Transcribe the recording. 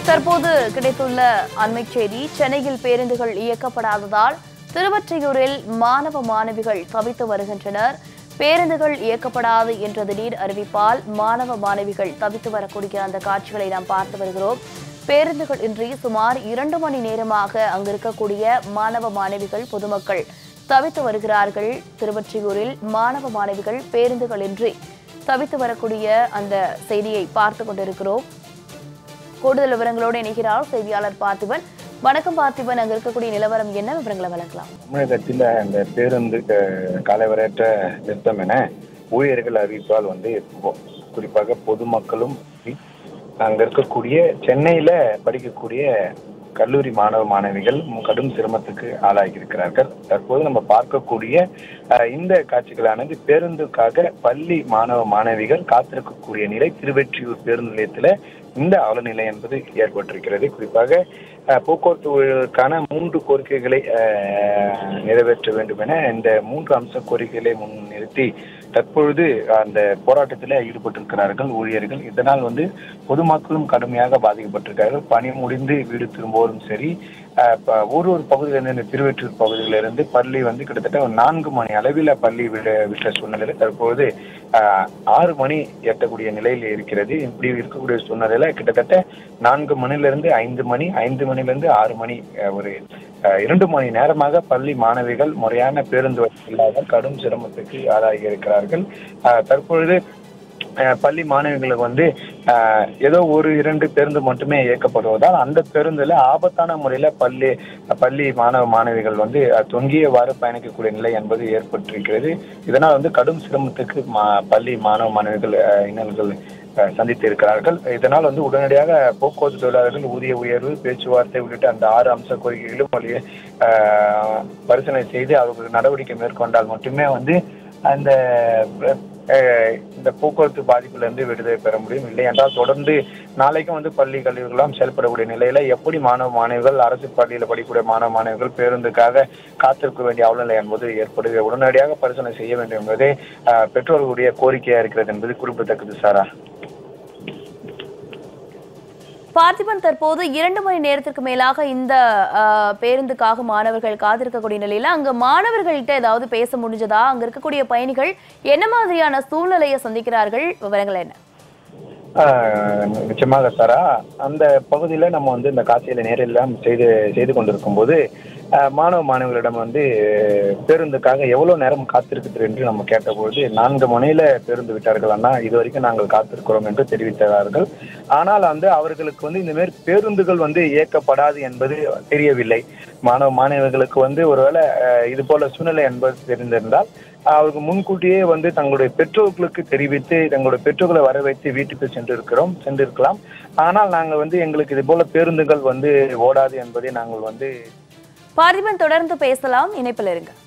தற்போது கிடைத்துள்ள அண்மைச் செய்தி சென்னையில் பேருந்துகள் இயக்கப்படாததால் திருவொற்றியூரில் மாணவ மாணவிகள் தவித்து வருகின்றனர் பேருந்துகள் இயக்கப்படாது என்ற திடீர் அறிவிப்பால் மாணவ மாணவிகள் தவித்து வரக்கூடிய அந்த காட்சிகளை நாம் பார்த்து வருகிறோம் பேருந்துகள் இன்றி சுமார் இரண்டு மணி நேரமாக அங்கு இருக்கக்கூடிய மாணவ மாணவிகள் பொதுமக்கள் தவித்து வருகிறார்கள் திருவொற்றியூரில் மாணவ மாணவிகள் பேருந்துகள் இன்றி தவித்து வரக்கூடிய அந்த செய்தியை பார்த்து கொண்டிருக்கிறோம் கூடுதல் விவரங்களோடு இணைகிறார் செய்தியாளர் பார்த்திபன் வணக்கம் பார்த்திபன் அங்க இருக்கக்கூடிய நிலவரம் என்ன விவரங்களை வளர்க்கலாம் தமிழகத்தில் இந்த பேருந்து அஹ், காலவரையற்ற நிறுத்தம் என ஊழியர்கள் அறிவிப்பால் வந்து பொ- குறிப்பாக பொதுமக்களும் அங்க இருக்கக்கூடிய சென்னையில படிக்கக்கூடிய கல்லூரி மாணவ மாணவிகள் கடும் சிரமத்துக்கு ஆளாகி இருக்கிறார்கள் தற்போது நம்ம பார்க்கக்கூடிய அஹ், இந்த காட்சிகளானது பேருந்துக்காக பள்ளி மாணவ மாணவிகள் காத்திருக்கக்கூடிய நிலை திருவெற்றியூர் பேருந்து நிலையத்துல இந்த அவலநிலை என்பது ஏற்பட்டிருக்கிறது குறிப்பாக அஹ், போக்குவரத்து ஊழியர்களுக்கான மூன்று கோரிக்கைகளை அஹ், நிறைவேற்ற வேண்டும் என இந்த மூன்று அம்ச கோரிக்கைகளை முன்னிறுத்தி தற்பொழுது அந்த போராட்டத்தில் ஈடுபட்டிருக்கிறார்கள் ஊழியர்கள் இதனால் வந்து பொதுமக்களும் கடுமையாக பாதிக்கப்பட்டிருக்கிறார்கள் பணி முடிந்து வீடு திரும்புவோரும் சரி அஹ், ப- ஒரு ஒரு பகுதியிலிருந்து இந்த திருவெற்றூர் பகுதியிலிருந்து பள்ளி வந்து கிட்டத்தட்ட ஒரு நான்கு மணி அளவில் பள்ளி விட விட்ட சூழ்நிலையில் தற்பொழுது அஹ், ஆறு மணி எட்டக்கூடிய நிலையில் இருக்கிறது இப்படி இருக்கக்கூடிய சூழ்நிலையில கிட்டத்தட்ட நான்கு மணிலிருந்து ஐந்து மணி ஐந்து மணிலிருந்து ஆறு மணி அஹ், ஒரு அஹ், இரண்டு மணி நேரமாக பள்ளி மாணவிகள் முறையான பேருந்து வசதி இல்லாத கடும் சிரமத்துக்கு ஆளாகி இருக்கிறார்கள் அஹ், தற்பொழுது அஹ், பள்ளி மாணவிகளுக்கு வந்து அஹ், ஏதோ ஒரு இரண்டு பேருந்து மட்டுமே இயக்கப்படுவதால் அந்த பேருந்துல ஆபத்தான முறையில பள்ளி பள்ளி மாணவ மாணவிகள் வந்து அஹ், தொங்கியவாறு பயணிக்கக்கூடிய நிலை என்பது ஏற்பட்டிருக்கிறது இதனால் வந்து கடும் சிரமத்துக்கு மா- பள்ளி மாணவ மாணவிகள் அஹ், இன்னல்கள் அஹ், சந்தித்து இருக்கிறார்கள் இதனால் வந்து உடனடியாக போக்குவரத்து தொழிலாளர்கள் ஊதிய உயர்வு பேச்சுவார்த்தை உள்ளிட்ட அந்த ஆறு அம்ச கோரிக்கைகளும் வழியே அஹ், பரிசீலனை செய்து அவர்கள் நடவடிக்கை மேற்கொண்டால் மட்டுமே வந்து அந்த அஹ், இந்த போக்குவரத்து பாதிப்புல இருந்து விடுதலை பெற முடியும் இல்லை என்றால் தொடர்ந்து நாளைக்கும் வந்து பள்ளி கல்லூரிகளும் செயல்படக்கூடிய நிலையில எப்படி மாணவ மாணவிகள் அரசு பள்ளியில் படிக்கக்கூடிய மாணவ மாணவிகள் பேருந்துக்காக காத்திருக்க வேண்டிய அவலநிலை என்பது ஏற்படுது உடனடியாக பரிசீலனை செய்ய வேண்டும் என்பதே அஹ், பெற்றோர்களுடைய கோரிக்கையா இருக்கிறது என்பது குறிப்பிடத்தக்கது சாரா பார்த்திபன் தற்போது இரண்டு மணி நேரத்திற்கு மேலாக இந்த அஹ், பேருந்துக்காக மாணவர்கள் காத்திருக்கக்கூடிய நிலையில அங்க மாணவர்கள்ட்ட ஏதாவது பேச முடிஞ்சதா அங்க இருக்கக்கூடிய பயணிகள் என்ன மாதிரியான சூழ்நிலையை சந்திக்கிறார்கள் விவரங்கள் என்ன ஆஹ் நிச்சயமாக சாரா அந்த பகுதியில நம்ம வந்து இந்த காட்சியில நேரில் செய்து செய்து கொண்டிருக்கும் போது ஆஹ் மாணவ மாணவிகளிடம் வந்து பேருந்துக்காக எவ்வளவு நேரம் காத்திருக்கிறது என்று நம்ம கேட்டபொழுது நான்கு மணியில பேருந்து விட்டார்கள் அண்ணா இது வரைக்கும் நாங்கள் காத்திருக்கிறோம் என்று தெரிவித்தார்கள் ஆனால் வந்து அவர்களுக்கு வந்து இந்த மாதிரி பேருந்துகள் வந்து இயக்கப்படாது என்பது தெரியவில்லை மாணவ மாணவிகளுக்கு வந்து ஒருவேளை ஆஹ் இது போல சூழ்நிலை என்பது தெரிந்திருந்தால் அவருக்கு முன்கூட்டியே வந்து தங்களுடைய பெற்றோர்களுக்கு தெரிவித்து தங்களுடைய பெற்றோர்களை வர வைத்து வீட்டுக்கு சென்றிருக்கிறோம் சென்றிருக்கலாம் ஆனால் நாங்கள் வந்து எங்களுக்கு இது போல பேருந்துகள் வந்து ஓடாது என்பதை நாங்கள் வந்து பார்த்திபன் தொடர்ந்து பேசலாம் இணைப்பில் இருங்க